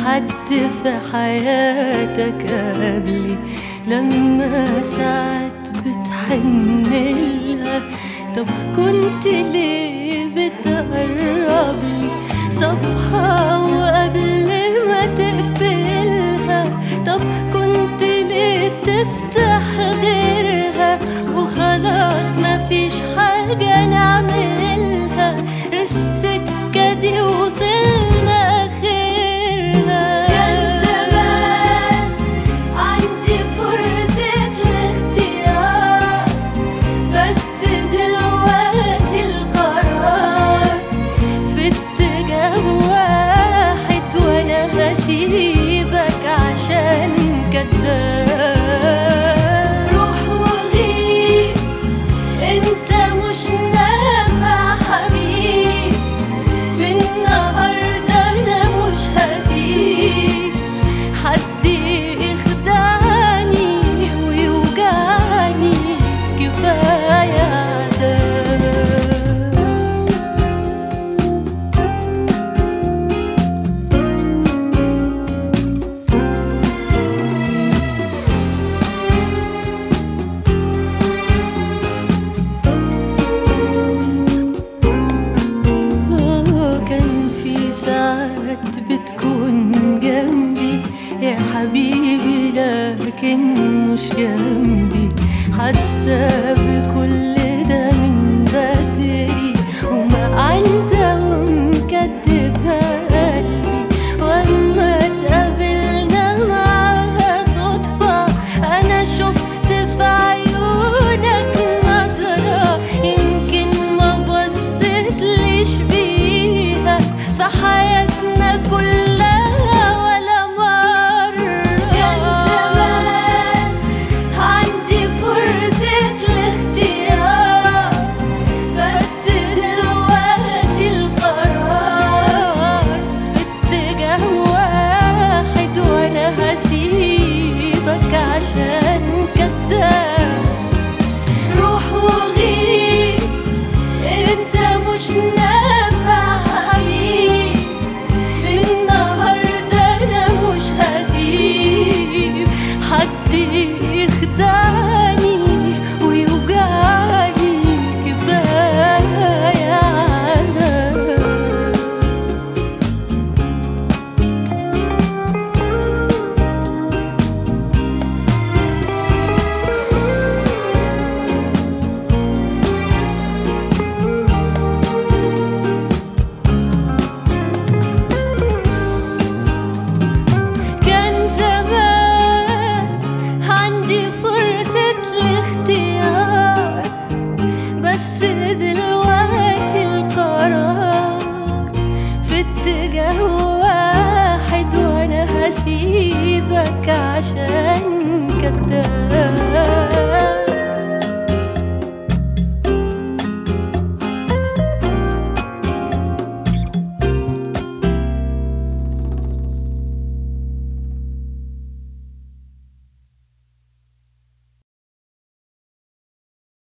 حد في حياتك قبلي لما ساعات بتحنلها طب كنت ليه بتقرب لي صفحة وقبل ما تقفلها طب كنت ليه بتفتح غيرها وخلاص مفيش حاجة نعملها السكة دي وصلنا آخرها كان زمان عندي فرصة الاختيار بس دلوقتي القرار في اتجاه واحد وانا هسيبك عشان كداب روح وغيب انت مش نافع حبيب من النهارده انا مش هسيب حد يخدعني ويوجعني كفايه عذاب آه، كان في ساعات بتكون جنبي يا حبيبي لكن مش جنبي حاسة بكل